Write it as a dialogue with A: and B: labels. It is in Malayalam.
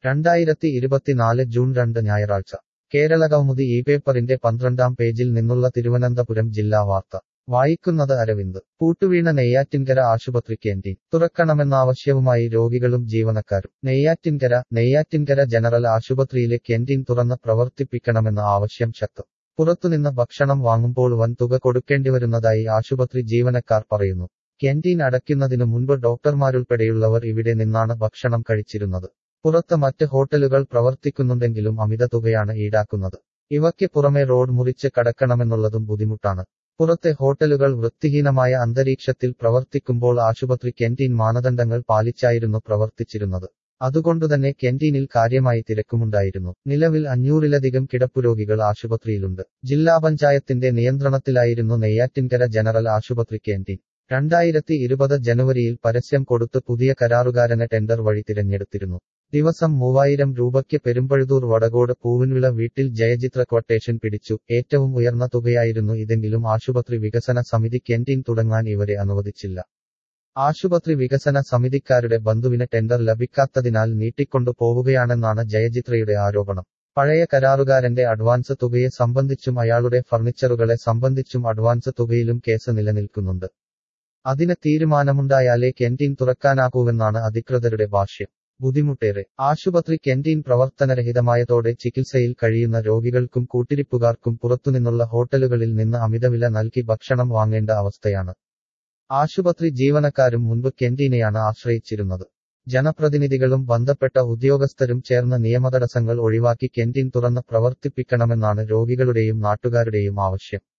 A: രണ്ടായിരത്തി ഇരുപത്തിനാല് ജൂൺ രണ്ട് ഞായറാഴ്ച കേരളകൗമുദി ഈ പേപ്പറിന്റെ പന്ത്രണ്ടാം പേജിൽ നിന്നുള്ള തിരുവനന്തപുരം ജില്ലാ വാർത്ത വായിക്കുന്നത് അരവിന്ദ് പൂട്ടുവീണ നെയ്യാറ്റിൻകര ആശുപത്രി ക്യാന്റീൻ തുറക്കണമെന്നാവശ്യവുമായി രോഗികളും ജീവനക്കാരും നെയ്യാറ്റിൻകര നെയ്യാറ്റിൻകര ജനറൽ ആശുപത്രിയിലെ ക്യാന്റീൻ തുറന്ന് പ്രവർത്തിപ്പിക്കണമെന്ന ആവശ്യം ശക്തം പുറത്തുനിന്ന് ഭക്ഷണം വാങ്ങുമ്പോൾ വൻ തുക കൊടുക്കേണ്ടിവരുന്നതായി ആശുപത്രി ജീവനക്കാർ പറയുന്നു ക്യാന്റീൻ അടയ്ക്കുന്നതിനു മുൻപ് ഡോക്ടർമാരുൾപ്പെടെയുള്ളവർ ഇവിടെ നിന്നാണ് ഭക്ഷണം കഴിച്ചിരുന്നത് പുറത്ത് മറ്റ് ഹോട്ടലുകൾ പ്രവർത്തിക്കുന്നുണ്ടെങ്കിലും അമിത തുകയാണ് ഈടാക്കുന്നത് ഇവയ്ക്ക് പുറമെ റോഡ് മുറിച്ച് കടക്കണമെന്നുള്ളതും ബുദ്ധിമുട്ടാണ് പുറത്തെ ഹോട്ടലുകൾ വൃത്തിഹീനമായ അന്തരീക്ഷത്തിൽ പ്രവർത്തിക്കുമ്പോൾ ആശുപത്രി ക്യാന്റീൻ മാനദണ്ഡങ്ങൾ പാലിച്ചായിരുന്നു പ്രവർത്തിച്ചിരുന്നത് അതുകൊണ്ടുതന്നെ ക്യാന്റീനിൽ കാര്യമായി തിരക്കുമുണ്ടായിരുന്നു നിലവിൽ അഞ്ഞൂറിലധികം കിടപ്പുരോഗികൾ ആശുപത്രിയിലുണ്ട് ജില്ലാ പഞ്ചായത്തിന്റെ നിയന്ത്രണത്തിലായിരുന്നു നെയ്യാറ്റിൻകര ജനറൽ ആശുപത്രി ക്യാന്റീൻ രണ്ടായിരത്തി ഇരുപത് ജനുവരിയിൽ പരസ്യം കൊടുത്ത് പുതിയ കരാറുകാരനെ ടെൻഡർ വഴി തിരഞ്ഞെടുത്തിരുന്നു ദിവസം മൂവായിരം രൂപയ്ക്ക് പെരുമ്പഴുതൂർ വടകോട് പൂവിൻവിള വീട്ടിൽ ജയചിത്ര ക്വട്ടേഷൻ പിടിച്ചു ഏറ്റവും ഉയർന്ന തുകയായിരുന്നു ഇതെങ്കിലും ആശുപത്രി വികസന സമിതി ക്യാന്റീൻ തുടങ്ങാൻ ഇവരെ അനുവദിച്ചില്ല ആശുപത്രി വികസന സമിതിക്കാരുടെ ബന്ധുവിന് ടെൻഡർ ലഭിക്കാത്തതിനാൽ നീട്ടിക്കൊണ്ടു പോവുകയാണെന്നാണ് ജയചിത്രയുടെ ആരോപണം പഴയ കരാറുകാരന്റെ അഡ്വാൻസ് തുകയെ സംബന്ധിച്ചും അയാളുടെ ഫർണിച്ചറുകളെ സംബന്ധിച്ചും അഡ്വാൻസ് തുകയിലും കേസ് നിലനിൽക്കുന്നുണ്ട് അതിന് തീരുമാനമുണ്ടായാലേ ക്യാന്റീൻ തുറക്കാനാകൂവെന്നാണ് അധികൃതരുടെ ഭാഷ്യം ബുദ്ധിമുട്ടേറെ ആശുപത്രി ക്യാന്റീൻ പ്രവർത്തനരഹിതമായതോടെ ചികിത്സയിൽ കഴിയുന്ന രോഗികൾക്കും കൂട്ടിരിപ്പുകാർക്കും പുറത്തുനിന്നുള്ള ഹോട്ടലുകളിൽ നിന്ന് അമിതവില നൽകി ഭക്ഷണം വാങ്ങേണ്ട അവസ്ഥയാണ് ആശുപത്രി ജീവനക്കാരും മുൻപ് ക്യാന്റീനെയാണ് ആശ്രയിച്ചിരുന്നത് ജനപ്രതിനിധികളും ബന്ധപ്പെട്ട ഉദ്യോഗസ്ഥരും ചേർന്ന് നിയമതടസ്സങ്ങൾ ഒഴിവാക്കി ക്യാന്റീൻ തുറന്ന് പ്രവർത്തിപ്പിക്കണമെന്നാണ് രോഗികളുടെയും നാട്ടുകാരുടെയും ആവശ്യം